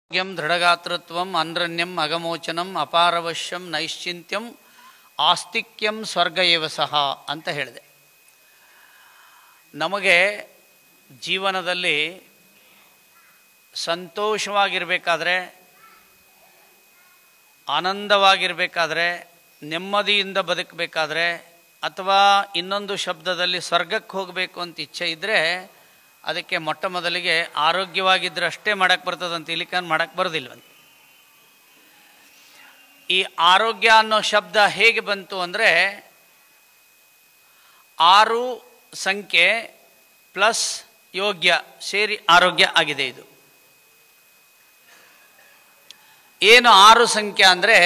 ಆರೋಗ್ಯಂ ದೃಢಗಾತೃತ್ವಂ ಅನ್ರಣ್ಯಂ ಅಗಮೋಚನಂ ಅಪಾರವಶ್ಯಂ ನೈಶ್ಚಿಂತ್ಯಂ ಆಸ್ತಿಕ್ಯಂ ಸ್ವರ್ಗ ಏವ ಸಹ ಅಂತ ಹೇಳಿದೆ ನಮಗೆ ಜೀವನದಲ್ಲಿ ಸಂತೋಷವಾಗಿರಬೇಕಾದ್ರೆ ಆನಂದವಾಗಿರಬೇಕಾದ್ರೆ ನೆಮ್ಮದಿಯಿಂದ ಬದುಕಬೇಕಾದ್ರೆ ಅಥವಾ ಇನ್ನೊಂದು ಶಬ್ದದಲ್ಲಿ ಸ್ವರ್ಗಕ್ಕೆ ಹೋಗಬೇಕು ಅಂತ ಇಚ್ಛೆ ಇದ್ದರೆ ಅದಕ್ಕೆ ಮೊಟ್ಟ ಮೊದಲಿಗೆ ಆರೋಗ್ಯವಾಗಿದ್ದರೆ ಅಷ್ಟೇ ಮಾಡಕ್ಕೆ ಬರ್ತದಂತ ಇಲಿಕನ್ ಮಾಡಕ್ಕೆ ಬರೋದಿಲ್ವಂತ ಈ ಆರೋಗ್ಯ ಅನ್ನೋ ಶಬ್ದ ಹೇಗೆ ಬಂತು ಅಂದರೆ ಆರು ಸಂಖ್ಯೆ ಪ್ಲಸ್ ಯೋಗ್ಯ ಸೇರಿ ಆರೋಗ್ಯ ಆಗಿದೆ ಇದು ಏನು ಆರು ಸಂಖ್ಯೆ ಅಂದರೆ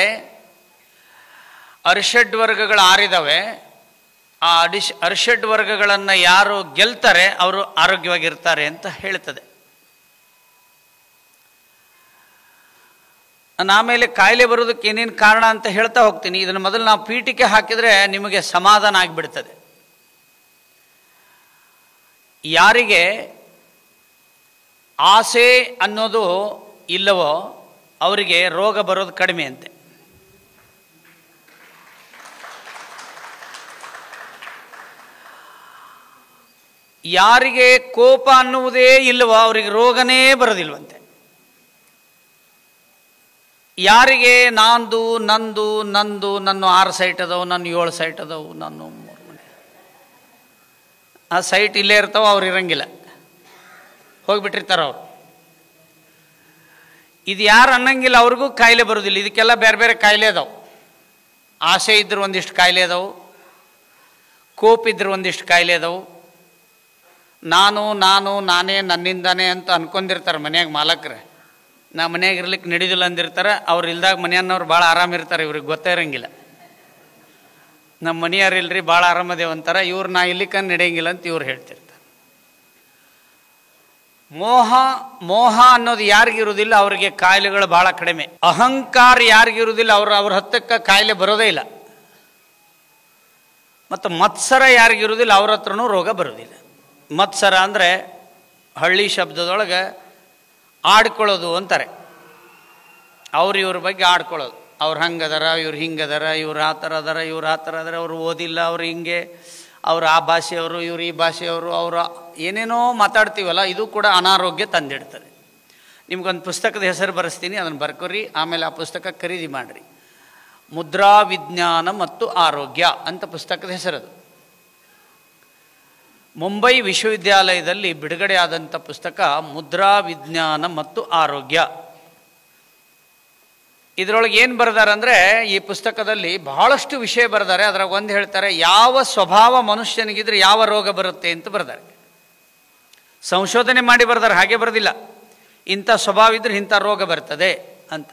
ಅರ್ಷಡ್ ವರ್ಗಗಳು ಆರಿದಾವೆ ಆ ಅಡಿಶ್ ಅರ್ಷಡ್ ವರ್ಗಗಳನ್ನು ಯಾರು ಗೆಲ್ತಾರೆ ಅವರು ಆರೋಗ್ಯವಾಗಿರ್ತಾರೆ ಅಂತ ಹೇಳ್ತದೆ ನಾನು ಆಮೇಲೆ ಕಾಯಿಲೆ ಬರೋದಕ್ಕೆ ಏನೇನು ಕಾರಣ ಅಂತ ಹೇಳ್ತಾ ಹೋಗ್ತೀನಿ ಇದನ್ನು ಮೊದಲು ನಾವು ಪೀಠಿಕೆ ಹಾಕಿದರೆ ನಿಮಗೆ ಸಮಾಧಾನ ಆಗಿಬಿಡ್ತದೆ ಯಾರಿಗೆ ಆಸೆ ಅನ್ನೋದು ಇಲ್ಲವೋ ಅವರಿಗೆ ರೋಗ ಬರೋದು ಕಡಿಮೆ ಅಂತೆ ಯಾರಿಗೆ ಕೋಪ ಅನ್ನುವುದೇ ಇಲ್ಲವೋ ಅವರಿಗೆ ರೋಗನೇ ಬರೋದಿಲ್ವಂತೆ ಯಾರಿಗೆ ನಾಂದು ನಂದು ನಂದು ನನ್ನ ಆರು ಸೈಟ್ ಅದಾವು ನನ್ನ ಏಳು ಸೈಟ್ ಅದಾವು ನಾನು ಮೂರು ಮನೆ ಆ ಸೈಟ್ ಇಲ್ಲೇ ಇರ್ತಾವ ಅವ್ರು ಇರಂಗಿಲ್ಲ ಹೋಗಿಬಿಟ್ಟಿರ್ತಾರೆ ಅವ್ರು ಇದು ಯಾರು ಅನ್ನಂಗಿಲ್ಲ ಅವ್ರಿಗೂ ಕಾಯಿಲೆ ಬರೋದಿಲ್ಲ ಇದಕ್ಕೆಲ್ಲ ಬೇರೆ ಬೇರೆ ಕಾಯಿಲೆ ಅದಾವು ಆಸೆ ಇದ್ರೆ ಒಂದಿಷ್ಟು ಕಾಯಿಲೆ ಅದಾವು ಕೋಪ್ ಇದ್ರೆ ಒಂದಿಷ್ಟು ಕಾಯಿಲೆ ಅದಾವು ನಾನು ನಾನು ನಾನೇ ನನ್ನಿಂದಾನೇ ಅಂತ ಅನ್ಕೊಂಡಿರ್ತಾರೆ ಮನ್ಯಾಗ ಮಾಲಕ್ರೆ ನಾ ಮನ್ಯಾಗ ಇರ್ಲಿಕ್ಕೆ ನಡೀದಿಲ್ಲ ಅಂದಿರ್ತಾರೆ ಅವ್ರು ಇಲ್ದಾಗ ಮನೆಯನ್ನವ್ರು ಭಾಳ ಆರಾಮಿರ್ತಾರೆ ಇವ್ರಿಗೆ ಗೊತ್ತೇ ಇರಂಗಿಲ್ಲ ನಮ್ಮ ಮನೆಯವ್ರು ಇಲ್ರಿ ಭಾಳ ಆರಾಮದೇವ್ ಅಂತಾರ ಇವ್ರು ನಾ ಇಲ್ಲಿಕ್ಕ ನಡೆಯಂಗಿಲ್ಲ ಅಂತ ಇವ್ರು ಹೇಳ್ತಿರ್ತಾರೆ ಮೋಹ ಮೋಹ ಅನ್ನೋದು ಯಾರಿಗಿರುವುದಿಲ್ಲ ಅವರಿಗೆ ಕಾಯಿಲೆಗಳು ಭಾಳ ಕಡಿಮೆ ಅಹಂಕಾರ ಯಾರಿಗಿರುವುದಿಲ್ಲ ಅವ್ರ ಅವ್ರ ಹತ್ತಕ್ಕೆ ಕಾಯಿಲೆ ಬರೋದೇ ಇಲ್ಲ ಮತ್ತು ಮತ್ಸರ ಯಾರಿಗಿರುವುದಿಲ್ಲ ಅವ್ರ ಹತ್ರನೂ ರೋಗ ಬರೋದಿಲ್ಲ ಮತ್ಸರ ಅಂದರೆ ಹಳ್ಳಿ ಶಬ್ದದೊಳಗೆ ಆಡ್ಕೊಳ್ಳೋದು ಅಂತಾರೆ ಅವ್ರು ಇವ್ರ ಬಗ್ಗೆ ಆಡ್ಕೊಳ್ಳೋದು ಅವ್ರು ಹಂಗದಾರ ಇವ್ರು ಹಿಂಗದಾರ ಇವ್ರು ಆ ಥರ ಅದಾರ ಇವ್ರು ಆ ಥರ ಅದಾರ ಅವ್ರು ಓದಿಲ್ಲ ಅವ್ರು ಹಿಂಗೆ ಅವ್ರು ಆ ಭಾಷೆಯವರು ಇವ್ರು ಈ ಭಾಷೆಯವರು ಅವರು ಏನೇನೋ ಮಾತಾಡ್ತೀವಲ್ಲ ಇದು ಕೂಡ ಅನಾರೋಗ್ಯ ತಂದಿಡ್ತದೆ ನಿಮ್ಗೊಂದು ಪುಸ್ತಕದ ಹೆಸರು ಬರೆಸ್ತೀನಿ ಅದನ್ನು ಬರ್ಕೊರಿ ಆಮೇಲೆ ಆ ಪುಸ್ತಕ ಖರೀದಿ ಮಾಡಿರಿ ಮುದ್ರಾ ವಿಜ್ಞಾನ ಮತ್ತು ಆರೋಗ್ಯ ಅಂತ ಪುಸ್ತಕದ ಹೆಸರದು ಮುಂಬೈ ವಿಶ್ವವಿದ್ಯಾಲಯದಲ್ಲಿ ಬಿಡುಗಡೆಯಾದಂಥ ಪುಸ್ತಕ ಮುದ್ರಾ ವಿಜ್ಞಾನ ಮತ್ತು ಆರೋಗ್ಯ ಇದರೊಳಗೆ ಏನು ಬರೆದಾರೆ ಅಂದರೆ ಈ ಪುಸ್ತಕದಲ್ಲಿ ಬಹಳಷ್ಟು ವಿಷಯ ಬರೆದಾರೆ ಅದ್ರಾಗ ಒಂದು ಹೇಳ್ತಾರೆ ಯಾವ ಸ್ವಭಾವ ಮನುಷ್ಯನಿಗಿದ್ರೆ ಯಾವ ರೋಗ ಬರುತ್ತೆ ಅಂತ ಬರೆದಾರೆ ಸಂಶೋಧನೆ ಮಾಡಿ ಬರೆದಾರೆ ಹಾಗೆ ಬರೋದಿಲ್ಲ ಇಂಥ ಸ್ವಭಾವ ಇದ್ರೆ ಇಂಥ ರೋಗ ಬರ್ತದೆ ಅಂತ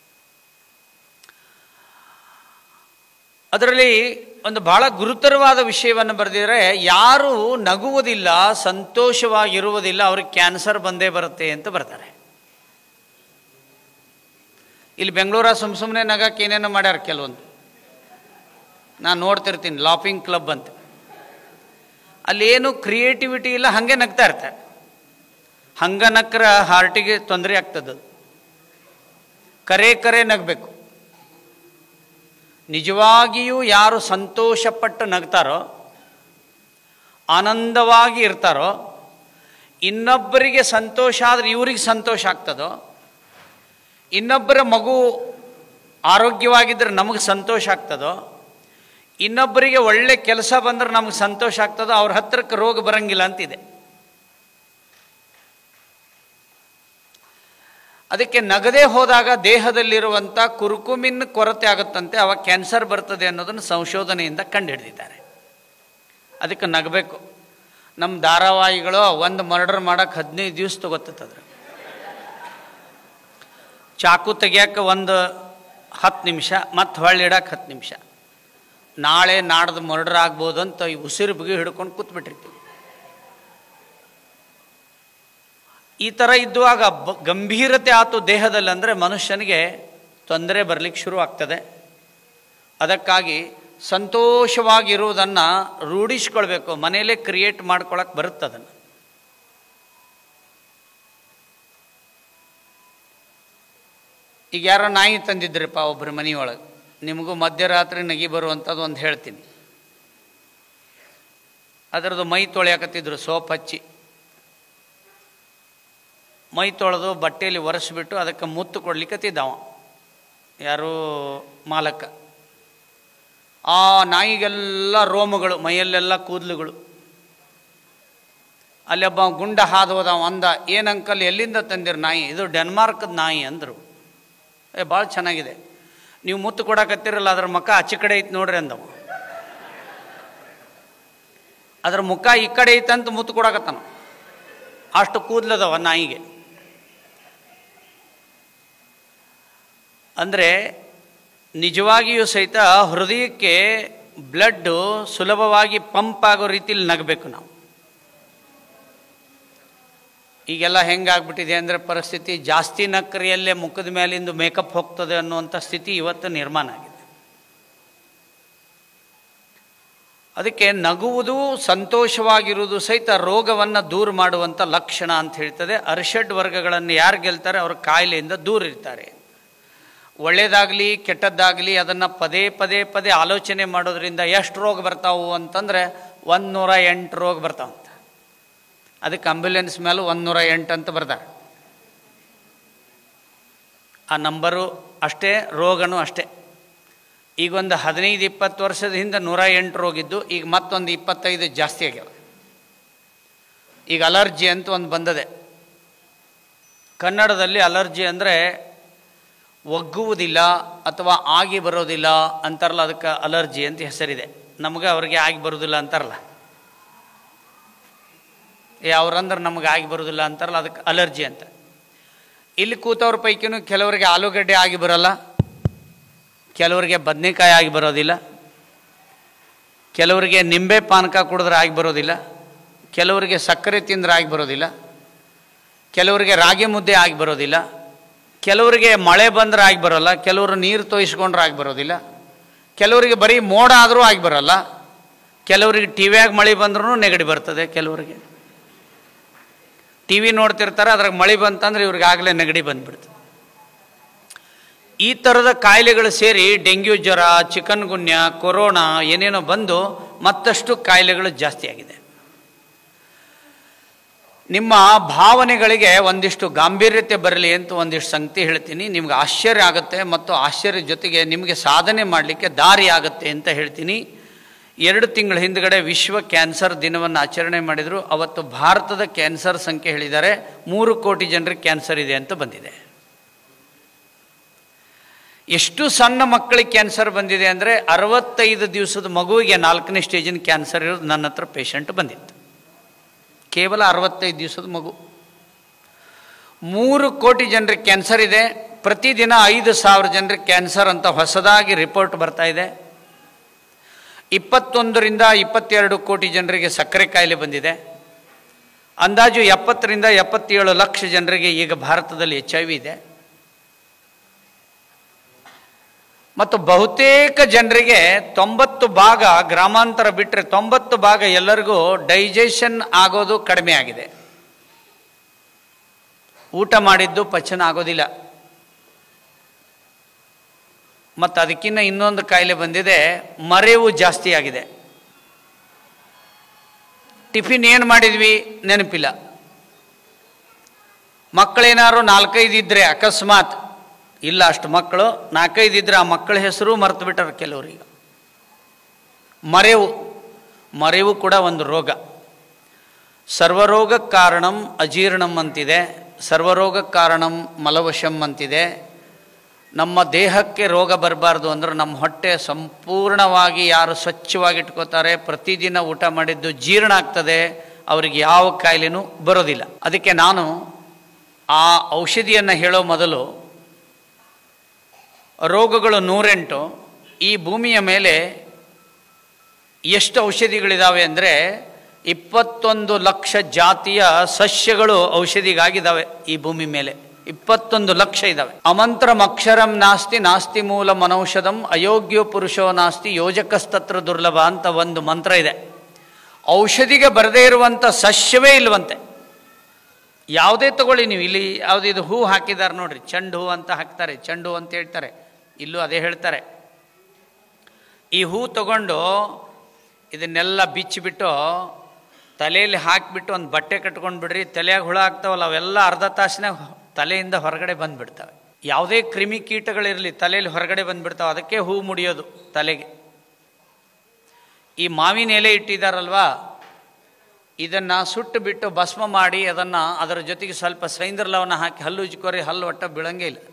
ಅದರಲ್ಲಿ ಒಂದು ಬಹಳ ಗುರುತರವಾದ ವಿಷಯವನ್ನು ಬರೆದಿದ್ರೆ ಯಾರು ನಗುವುದಿಲ್ಲ ಸಂತೋಷವಾಗಿರುವುದಿಲ್ಲ ಅವ್ರಿಗೆ ಕ್ಯಾನ್ಸರ್ ಬಂದೇ ಬರುತ್ತೆ ಅಂತ ಬರ್ತಾರೆ ಇಲ್ಲಿ ಬೆಂಗಳೂರ ಸುಮ್ ಸುಮ್ಮನೆ ನಗಕ್ಕೆ ಏನೇನೋ ಮಾಡ್ಯಾರ ಕೆಲವೊಂದು ನಾನು ನೋಡ್ತಿರ್ತೀನಿ ಲಾಫಿಂಗ್ ಕ್ಲಬ್ ಅಂತ ಅಲ್ಲಿ ಏನು ಕ್ರಿಯೇಟಿವಿಟಿ ಇಲ್ಲ ಹಾಗೆ ನಗ್ತಾ ಇರ್ತಾರೆ ಹಂಗ ನಕ್ರ ಹಾರ್ಟಿಗೆ ತೊಂದರೆ ಆಗ್ತದೆ ಕರೆ ಕರೆ ನಗಬೇಕು ನಿಜವಾಗಿಯೂ ಯಾರು ಸಂತೋಷಪಟ್ಟು ನಗ್ತಾರೋ ಆನಂದವಾಗಿ ಇರ್ತಾರೋ ಇನ್ನೊಬ್ಬರಿಗೆ ಸಂತೋಷ ಆದರೆ ಇವ್ರಿಗೆ ಸಂತೋಷ ಆಗ್ತದೋ ಇನ್ನೊಬ್ಬರ ಮಗು ಆರೋಗ್ಯವಾಗಿದ್ದರೆ ನಮಗೆ ಸಂತೋಷ ಆಗ್ತದೋ ಇನ್ನೊಬ್ಬರಿಗೆ ಒಳ್ಳೆ ಕೆಲಸ ಬಂದ್ರೆ ನಮಗೆ ಸಂತೋಷ ಆಗ್ತದೋ ಅವ್ರ ಹತ್ರಕ್ಕೆ ರೋಗ ಬರಂಗಿಲ್ಲ ಅಂತಿದೆ ಅದಕ್ಕೆ ನಗದೇ ಹೋದಾಗ ದೇಹದಲ್ಲಿರುವಂಥ ಕುರುಕುಮಿನ್ ಕೊರತೆ ಆಗುತ್ತಂತೆ ಅವಾಗ ಕ್ಯಾನ್ಸರ್ ಬರ್ತದೆ ಅನ್ನೋದನ್ನು ಸಂಶೋಧನೆಯಿಂದ ಕಂಡುಹಿಡಿದಿದ್ದಾರೆ ಅದಕ್ಕೆ ನಗಬೇಕು ನಮ್ಮ ಧಾರಾವಾಹಿಗಳು ಒಂದು ಮರ್ಡರ್ ಮಾಡೋಕೆ ಹದಿನೈದು ದಿವಸ ತಗೋತದ್ರ ಚಾಕು ತೆಗಿಯೋಕೆ ಒಂದು ಹತ್ತು ನಿಮಿಷ ಮತ್ತು ಹೊಳ್ಳಿ ಇಡಕ್ಕೆ ಹತ್ತು ನಿಮಿಷ ನಾಳೆ ನಾಡ್ದು ಮರ್ಡರ್ ಆಗ್ಬೋದು ಅಂತ ಈ ಉಸಿರು ಬಿಗಿ ಹಿಡ್ಕೊಂಡು ಕೂತ್ಬಿಟ್ಟಿರ್ತೀವಿ ಈ ಥರ ಇದ್ದುವಾಗ ಬ ಗಂಭೀರತೆ ಆತು ದೇಹದಲ್ಲಿ ಅಂದರೆ ಮನುಷ್ಯನಿಗೆ ತೊಂದರೆ ಬರಲಿಕ್ಕೆ ಶುರು ಆಗ್ತದೆ ಅದಕ್ಕಾಗಿ ಸಂತೋಷವಾಗಿರುವುದನ್ನು ರೂಢಿಸ್ಕೊಳ್ಬೇಕು ಮನೆಯಲ್ಲೇ ಕ್ರಿಯೇಟ್ ಮಾಡ್ಕೊಳಕ್ಕೆ ಬರುತ್ತೆ ಅದನ್ನು ಈಗ ಯಾರೋ ನಾಯಿ ತಂದಿದ್ರಪ್ಪ ಒಬ್ಬರ ಮನೆಯೊಳಗೆ ನಿಮಗೂ ಮಧ್ಯರಾತ್ರಿ ನಗಿ ಬರುವಂಥದ್ದು ಒಂದು ಹೇಳ್ತೀನಿ ಅದರದ್ದು ಮೈ ತೊಳೆಯಾಕತ್ತಿದ್ರು ಸೋಪ್ ಹಚ್ಚಿ ಮೈ ತೊಳೆದು ಬಟ್ಟೆಯಲ್ಲಿ ಒರೆಸ್ಬಿಟ್ಟು ಅದಕ್ಕೆ ಮುತ್ತು ಕೊಡ್ಲಿಕ್ಕತ್ತಿದ್ದವ ಯಾರು ಮಾಲಕ ಆ ನಾಯಿಗೆಲ್ಲ ರೋಮಗಳು ಮೈಯಲ್ಲೆಲ್ಲ ಕೂದಲುಗಳು ಅಲ್ಲಿ ಒಬ್ಬ ಗುಂಡ ಹಾದು ಹೋದ ಅಂದ ಏನು ಅಂಕಲ್ ಎಲ್ಲಿಂದ ತಂದಿರ ನಾಯಿ ಇದು ಡೆನ್ಮಾರ್ಕ್ದ ನಾಯಿ ಅಂದರು ಏ ಭಾಳ ಚೆನ್ನಾಗಿದೆ ನೀವು ಮುತ್ತು ಕೊಡಕತ್ತಿರಲ್ಲ ಅದ್ರ ಮುಖ ಆಚೆ ಕಡೆ ಐತೆ ನೋಡ್ರಿ ಅಂದವ ಅದ್ರ ಮುಖ ಈ ಕಡೆ ಐತಂತ ಮುತ್ತು ಕೊಡಕತ್ತಾನ ಅಷ್ಟು ಕೂದಲದವ ನಾಯಿಗೆ ಅಂದರೆ ನಿಜವಾಗಿಯೂ ಸಹಿತ ಹೃದಯಕ್ಕೆ ಬ್ಲಡ್ಡು ಸುಲಭವಾಗಿ ಪಂಪ್ ಆಗೋ ರೀತಿಲಿ ನಗಬೇಕು ನಾವು ಈಗೆಲ್ಲ ಹೆಂಗಾಗ್ಬಿಟ್ಟಿದೆ ಅಂದರೆ ಪರಿಸ್ಥಿತಿ ಜಾಸ್ತಿ ನಕ್ರಿಯಲ್ಲೇ ಮುಖದ ಮೇಲಿಂದ ಮೇಕಪ್ ಹೋಗ್ತದೆ ಅನ್ನುವಂಥ ಸ್ಥಿತಿ ಇವತ್ತು ನಿರ್ಮಾಣ ಆಗಿದೆ ಅದಕ್ಕೆ ನಗುವುದು ಸಂತೋಷವಾಗಿರುವುದು ಸಹಿತ ರೋಗವನ್ನು ದೂರ ಮಾಡುವಂಥ ಲಕ್ಷಣ ಅಂತ ಹೇಳ್ತದೆ ಅರ್ಷಡ್ ವರ್ಗಗಳನ್ನು ಯಾರು ಗೆಲ್ತಾರೆ ಅವ್ರ ಕಾಯಿಲೆಯಿಂದ ದೂರ ಇರ್ತಾರೆ ಒಳ್ಳೇದಾಗಲಿ ಕೆಟ್ಟದ್ದಾಗಲಿ ಅದನ್ನು ಪದೇ ಪದೇ ಪದೇ ಆಲೋಚನೆ ಮಾಡೋದ್ರಿಂದ ಎಷ್ಟು ರೋಗ ಬರ್ತಾವು ಅಂತಂದರೆ ಒಂದು ನೂರ ಎಂಟು ರೋಗ ಬರ್ತಾವಂತ ಅದಕ್ಕೆ ಆಂಬ್ಯುಲೆನ್ಸ್ ಮೇಲೂ ಒಂದು ನೂರ ಎಂಟು ಅಂತ ಬರ್ತಾರೆ ಆ ನಂಬರು ಅಷ್ಟೇ ರೋಗನೂ ಅಷ್ಟೇ ಈಗೊಂದು ಹದಿನೈದು ಇಪ್ಪತ್ತು ವರ್ಷದ ಹಿಂದೆ ನೂರ ಎಂಟು ರೋಗ ಇದ್ದು ಈಗ ಮತ್ತೊಂದು ಇಪ್ಪತ್ತೈದು ಜಾಸ್ತಿ ಆಗ್ಯಾವ ಈಗ ಅಲರ್ಜಿ ಅಂತ ಒಂದು ಬಂದದೆ ಕನ್ನಡದಲ್ಲಿ ಅಲರ್ಜಿ ಅಂದರೆ ಒಗ್ಗುವುದಿಲ್ಲ ಅಥವಾ ಆಗಿ ಬರೋದಿಲ್ಲ ಅಂತಾರಲ್ಲ ಅದಕ್ಕೆ ಅಲರ್ಜಿ ಅಂತ ಹೆಸರಿದೆ ನಮಗೆ ಅವ್ರಿಗೆ ಆಗಿ ಬರೋದಿಲ್ಲ ಅಂತಾರಲ್ಲ ಏ ಅವ್ರಂದ್ರೆ ನಮಗೆ ಆಗಿ ಬರೋದಿಲ್ಲ ಅಂತಾರಲ್ಲ ಅದಕ್ಕೆ ಅಲರ್ಜಿ ಅಂತ ಇಲ್ಲಿ ಕೂತವ್ರ ಪೈಕಿನೂ ಕೆಲವರಿಗೆ ಆಲೂಗಡ್ಡೆ ಆಗಿ ಬರೋಲ್ಲ ಕೆಲವರಿಗೆ ಬದನೆಕಾಯಿ ಆಗಿ ಬರೋದಿಲ್ಲ ಕೆಲವರಿಗೆ ನಿಂಬೆ ಪಾನಕ ಕುಡಿದ್ರೆ ಆಗಿ ಬರೋದಿಲ್ಲ ಕೆಲವರಿಗೆ ಸಕ್ಕರೆ ತಿಂದ್ರೆ ಆಗಿ ಬರೋದಿಲ್ಲ ಕೆಲವರಿಗೆ ರಾಗಿ ಮುದ್ದೆ ಆಗಿ ಬರೋದಿಲ್ಲ ಕೆಲವರಿಗೆ ಮಳೆ ಬಂದ್ರೆ ಆಗಿ ಬರೋಲ್ಲ ಕೆಲವರು ನೀರು ತೋಯಿಸ್ಕೊಂಡ್ರೆ ಆಗಿ ಬರೋದಿಲ್ಲ ಕೆಲವರಿಗೆ ಬರೀ ಮೋಡ ಆದರೂ ಆಗಿ ಬರೋಲ್ಲ ಕೆಲವರಿಗೆ ಟಿ ವಿಯಾಗ ಮಳೆ ಬಂದ್ರೂ ನೆಗಡಿ ಬರ್ತದೆ ಕೆಲವರಿಗೆ ಟಿ ವಿ ನೋಡ್ತಿರ್ತಾರೆ ಅದ್ರಾಗ ಮಳೆ ಬಂತಂದ್ರೆ ಇವ್ರಿಗೆ ಆಗಲೇ ನೆಗಡಿ ಬಂದ್ಬಿಡ್ತದೆ ಈ ಥರದ ಕಾಯಿಲೆಗಳು ಸೇರಿ ಡೆಂಗ್ಯೂ ಜ್ವರ ಚಿಕನ್ ಗುನ್ಯ ಕೊರೋನಾ ಏನೇನೋ ಬಂದು ಮತ್ತಷ್ಟು ಕಾಯಿಲೆಗಳು ಜಾಸ್ತಿ ಆಗಿದೆ ನಿಮ್ಮ ಭಾವನೆಗಳಿಗೆ ಒಂದಿಷ್ಟು ಗಾಂಭೀರ್ಯತೆ ಬರಲಿ ಅಂತ ಒಂದಿಷ್ಟು ಸಂಗತಿ ಹೇಳ್ತೀನಿ ನಿಮ್ಗೆ ಆಶ್ಚರ್ಯ ಆಗುತ್ತೆ ಮತ್ತು ಆಶ್ಚರ್ಯ ಜೊತೆಗೆ ನಿಮಗೆ ಸಾಧನೆ ಮಾಡಲಿಕ್ಕೆ ದಾರಿ ಆಗುತ್ತೆ ಅಂತ ಹೇಳ್ತೀನಿ ಎರಡು ತಿಂಗಳ ಹಿಂದ್ಗಡೆ ವಿಶ್ವ ಕ್ಯಾನ್ಸರ್ ದಿನವನ್ನು ಆಚರಣೆ ಮಾಡಿದರು ಅವತ್ತು ಭಾರತದ ಕ್ಯಾನ್ಸರ್ ಸಂಖ್ಯೆ ಹೇಳಿದ್ದಾರೆ ಮೂರು ಕೋಟಿ ಜನರಿಗೆ ಕ್ಯಾನ್ಸರ್ ಇದೆ ಅಂತ ಬಂದಿದೆ ಎಷ್ಟು ಸಣ್ಣ ಮಕ್ಕಳಿಗೆ ಕ್ಯಾನ್ಸರ್ ಬಂದಿದೆ ಅಂದರೆ ಅರವತ್ತೈದು ದಿವಸದ ಮಗುವಿಗೆ ನಾಲ್ಕನೇ ಸ್ಟೇಜಿನ ಕ್ಯಾನ್ಸರ್ ಇರೋದು ನನ್ನ ಹತ್ರ ಪೇಷಂಟ್ ಬಂದಿತ್ತು ಕೇವಲ ಅರವತ್ತೈದು ದಿವಸದ ಮಗು ಮೂರು ಕೋಟಿ ಜನರಿಗೆ ಕ್ಯಾನ್ಸರ್ ಇದೆ ಪ್ರತಿದಿನ ಐದು ಸಾವಿರ ಜನರಿಗೆ ಕ್ಯಾನ್ಸರ್ ಅಂತ ಹೊಸದಾಗಿ ರಿಪೋರ್ಟ್ ಬರ್ತಾ ಇದೆ ಇಪ್ಪತ್ತೊಂದರಿಂದ ಇಪ್ಪತ್ತೆರಡು ಕೋಟಿ ಜನರಿಗೆ ಸಕ್ಕರೆ ಕಾಯಿಲೆ ಬಂದಿದೆ ಅಂದಾಜು ಎಪ್ಪತ್ತರಿಂದ ಎಪ್ಪತ್ತೇಳು ಲಕ್ಷ ಜನರಿಗೆ ಈಗ ಭಾರತದಲ್ಲಿ ಎಚ್ ಐ ವಿ ಇದೆ ಮತ್ತು ಬಹುತೇಕ ಜನರಿಗೆ ತೊಂಬತ್ತು ಭಾಗ ಗ್ರಾಮಾಂತರ ಬಿಟ್ಟರೆ ತೊಂಬತ್ತು ಭಾಗ ಎಲ್ಲರಿಗೂ ಡೈಜೆಷನ್ ಆಗೋದು ಕಡಿಮೆ ಆಗಿದೆ ಊಟ ಮಾಡಿದ್ದು ಪಚನ ಆಗೋದಿಲ್ಲ ಮತ್ತು ಅದಕ್ಕಿಂತ ಇನ್ನೊಂದು ಕಾಯಿಲೆ ಬಂದಿದೆ ಮರೆವು ಜಾಸ್ತಿ ಆಗಿದೆ ಟಿಫಿನ್ ಏನು ಮಾಡಿದ್ವಿ ನೆನಪಿಲ್ಲ ಮಕ್ಕಳೇನಾದ್ರು ನಾಲ್ಕೈದು ಇದ್ದರೆ ಅಕಸ್ಮಾತ್ ಇಲ್ಲ ಅಷ್ಟು ಮಕ್ಕಳು ನಾಲ್ಕೈದು ಇದ್ರೆ ಆ ಮಕ್ಕಳ ಹೆಸರು ಮರೆತು ಬಿಟ್ಟಾರೆ ಕೆಲವರಿಗೆ ಮರೆವು ಮರೆವು ಕೂಡ ಒಂದು ರೋಗ ಸರ್ವರೋಗ ಕಾರಣಂ ಅಜೀರ್ಣಂ ಅಂತಿದೆ ಸರ್ವರೋಗ ಕಾರಣಂ ಮಲವಶಂ ಅಂತಿದೆ ನಮ್ಮ ದೇಹಕ್ಕೆ ರೋಗ ಬರಬಾರ್ದು ಅಂದ್ರೆ ನಮ್ಮ ಹೊಟ್ಟೆ ಸಂಪೂರ್ಣವಾಗಿ ಯಾರು ಸ್ವಚ್ಛವಾಗಿ ಇಟ್ಕೋತಾರೆ ಪ್ರತಿದಿನ ಊಟ ಮಾಡಿದ್ದು ಜೀರ್ಣ ಆಗ್ತದೆ ಅವರಿಗೆ ಯಾವ ಕಾಯಿಲೆನೂ ಬರೋದಿಲ್ಲ ಅದಕ್ಕೆ ನಾನು ಆ ಔಷಧಿಯನ್ನು ಹೇಳೋ ಮೊದಲು ರೋಗಗಳು ನೂರೆಂಟು ಈ ಭೂಮಿಯ ಮೇಲೆ ಎಷ್ಟು ಔಷಧಿಗಳಿದ್ದಾವೆ ಅಂದರೆ ಇಪ್ಪತ್ತೊಂದು ಲಕ್ಷ ಜಾತಿಯ ಸಸ್ಯಗಳು ಔಷಧಿಗಾಗಿದ್ದಾವೆ ಈ ಭೂಮಿ ಮೇಲೆ ಇಪ್ಪತ್ತೊಂದು ಲಕ್ಷ ಇದ್ದಾವೆ ಅಮಂತ್ರಂ ಅಕ್ಷರಂ ನಾಸ್ತಿ ನಾಸ್ತಿ ಮೂಲ ಮನೌಷಧಂ ಅಯೋಗ್ಯೋ ಪುರುಷೋ ನಾಸ್ತಿ ಯೋಜಕಸ್ತತ್ರ ದುರ್ಲಭ ಅಂತ ಒಂದು ಮಂತ್ರ ಇದೆ ಔಷಧಿಗೆ ಬರದೇ ಇರುವಂಥ ಸಸ್ಯವೇ ಇಲ್ವಂತೆ ಯಾವುದೇ ತಗೊಳ್ಳಿ ನೀವು ಇಲ್ಲಿ ಯಾವುದು ಇದು ಹೂ ಹಾಕಿದ್ದಾರೆ ನೋಡ್ರಿ ಚೆಂಡು ಹೂ ಅಂತ ಹಾಕ್ತಾರೆ ಚೆಂಡು ಹೂ ಅಂತ ಹೇಳ್ತಾರೆ ಇಲ್ಲೂ ಅದೇ ಹೇಳ್ತಾರೆ ಈ ಹೂ ತಗೊಂಡು ಇದನ್ನೆಲ್ಲ ಬಿಚ್ಚಿಬಿಟ್ಟು ತಲೆಯಲ್ಲಿ ಹಾಕಿಬಿಟ್ಟು ಒಂದು ಬಟ್ಟೆ ಕಟ್ಕೊಂಡು ಬಿಡ್ರಿ ತಲೆಯಾಗ ಹುಳ ಆಗ್ತಾವಲ್ಲ ಅವೆಲ್ಲ ಅರ್ಧ ತಾಸಿನಾಗ ತಲೆಯಿಂದ ಹೊರಗಡೆ ಬಂದುಬಿಡ್ತವೆ ಯಾವುದೇ ಕ್ರಿಮಿ ಕೀಟಗಳಿರಲಿ ತಲೆಯಲ್ಲಿ ಹೊರಗಡೆ ಬಂದುಬಿಡ್ತಾವೆ ಅದಕ್ಕೆ ಹೂ ಮುಡಿಯೋದು ತಲೆಗೆ ಈ ಮಾವಿನ ಎಲೆ ಇಟ್ಟಿದ್ದಾರಲ್ವಾ ಇದನ್ನು ಸುಟ್ಟು ಬಿಟ್ಟು ಭಸ್ಮ ಮಾಡಿ ಅದನ್ನು ಅದರ ಜೊತೆಗೆ ಸ್ವಲ್ಪ ಸೈಂದ್ರ ಲವಣ ಹಾಕಿ ಹಲ್ಲು ಉಜ್ಕೋರಿ ಹಲ್ಲು ಒಟ್ಟ ಬೀಳಂಗೇ ಇಲ್ಲ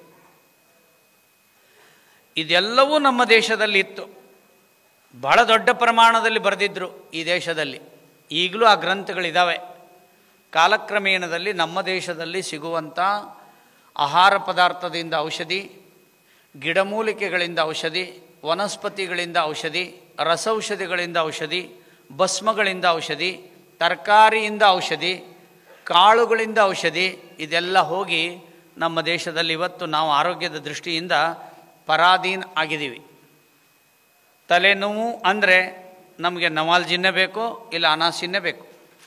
ಇದೆಲ್ಲವೂ ನಮ್ಮ ದೇಶದಲ್ಲಿ ಇತ್ತು ಬಹಳ ದೊಡ್ಡ ಪ್ರಮಾಣದಲ್ಲಿ ಬರೆದಿದ್ರು ಈ ದೇಶದಲ್ಲಿ ಈಗಲೂ ಆ ಗ್ರಂಥಗಳಿದ್ದಾವೆ ಕಾಲಕ್ರಮೇಣದಲ್ಲಿ ನಮ್ಮ ದೇಶದಲ್ಲಿ ಸಿಗುವಂಥ ಆಹಾರ ಪದಾರ್ಥದಿಂದ ಔಷಧಿ ಗಿಡಮೂಲಿಕೆಗಳಿಂದ ಔಷಧಿ ವನಸ್ಪತಿಗಳಿಂದ ಔಷಧಿ ರಸೌಷಧಿಗಳಿಂದ ಔಷಧಿ ಭಸ್ಮಗಳಿಂದ ಔಷಧಿ ತರಕಾರಿಯಿಂದ ಔಷಧಿ ಕಾಳುಗಳಿಂದ ಔಷಧಿ ಇದೆಲ್ಲ ಹೋಗಿ ನಮ್ಮ ದೇಶದಲ್ಲಿ ಇವತ್ತು ನಾವು ಆರೋಗ್ಯದ ದೃಷ್ಟಿಯಿಂದ ಪರಾಧೀನ್ ಆಗಿದ್ದೀವಿ ತಲೆನೋವು ಅಂದರೆ ನಮಗೆ ನವಾಲ್ಜಿನ್ನೇ ಬೇಕು ಇಲ್ಲ ಅನಾಸಿನ್ನೇ ಬೇಕು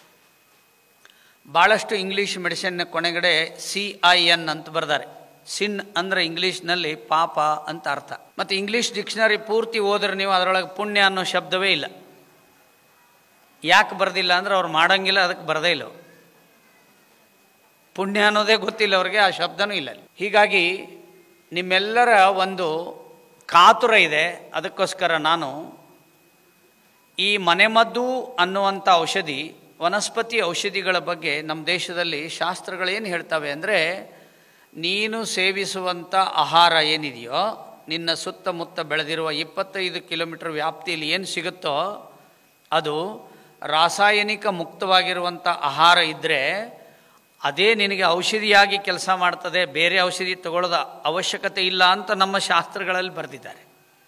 ಭಾಳಷ್ಟು ಇಂಗ್ಲೀಷ್ ಮೆಡಿಸಿನ್ನ ಕೊನೆಗಡೆ ಸಿ ಐ ಎನ್ ಅಂತ ಬರ್ತಾರೆ ಸಿನ್ ಅಂದರೆ ಇಂಗ್ಲೀಷ್ನಲ್ಲಿ ಪಾಪ ಅಂತ ಅರ್ಥ ಮತ್ತು ಇಂಗ್ಲೀಷ್ ಡಿಕ್ಷನರಿ ಪೂರ್ತಿ ಓದ್ರೆ ನೀವು ಅದರೊಳಗೆ ಪುಣ್ಯ ಅನ್ನೋ ಶಬ್ದವೇ ಇಲ್ಲ ಯಾಕೆ ಬರ್ದಿಲ್ಲ ಅಂದ್ರೆ ಅವ್ರು ಮಾಡಂಗಿಲ್ಲ ಅದಕ್ಕೆ ಬರದೇ ಇಲ್ಲ ಅವ್ರು. ಪುಣ್ಯ ಅನ್ನೋದೇ ಗೊತ್ತಿಲ್ಲ ಅವ್ರಿಗೆ ಆ ಶಬ್ದನೂ ಇಲ್ಲ ಅಲ್ಲಿ. ಹೀಗಾಗಿ ನಿಮ್ಮೆಲ್ಲರ ಒಂದು ಕಾತುರ ಇದೆ ಅದಕ್ಕೋಸ್ಕರ ನಾನು ಈ ಮನೆಮದ್ದು ಅನ್ನುವಂಥ ಔಷಧಿ ವನಸ್ಪತಿ ಔಷಧಿಗಳ ಬಗ್ಗೆ ನಮ್ಮ ದೇಶದಲ್ಲಿ ಶಾಸ್ತ್ರಗಳೇನು ಹೇಳ್ತವೆ ಅಂದರೆ ನೀನು ಸೇವಿಸುವಂಥ ಆಹಾರ ಏನಿದೆಯೋ ನಿನ್ನ ಸುತ್ತಮುತ್ತ ಬೆಳೆದಿರುವ ಇಪ್ಪತ್ತೈದು ಕಿಲೋಮೀಟರ್ ವ್ಯಾಪ್ತಿಯಲ್ಲಿ ಏನು ಸಿಗುತ್ತೋ ಅದು ರಾಸಾಯನಿಕ ಮುಕ್ತವಾಗಿರುವಂಥ ಆಹಾರ ಇದ್ದರೆ ಅದೇ ನಿನಗೆ ಔಷಧಿಯಾಗಿ ಕೆಲಸ ಮಾಡ್ತದೆ ಬೇರೆ ಔಷಧಿ ತಗೊಳ್ಳೋದ ಅವಶ್ಯಕತೆ ಇಲ್ಲ ಅಂತ ನಮ್ಮ ಶಾಸ್ತ್ರಗಳಲ್ಲಿ ಬರೆದಿದ್ದಾರೆ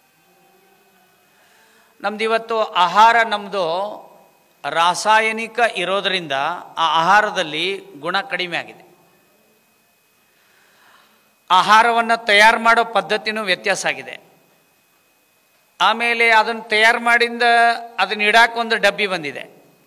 ನಮ್ದು ಇವತ್ತು ಆಹಾರ ನಮ್ಮದು ರಾಸಾಯನಿಕ ಇರೋದರಿಂದ ಆ ಆಹಾರದಲ್ಲಿ ಗುಣ ಕಡಿಮೆ ಆಗಿದೆ ಆಹಾರವನ್ನು ತಯಾರು ಮಾಡೋ ಪದ್ಧತಿನೂ ವ್ಯತ್ಯಾಸ ಆಗಿದೆ ಆಮೇಲೆ ಅದನ್ನು ತಯಾರು ಮಾಡಿಂದ ಅದನ್ನ ಇಡಾಕ ಒಂದು ಡಬ್ಬಿ ಬಂದಿದೆ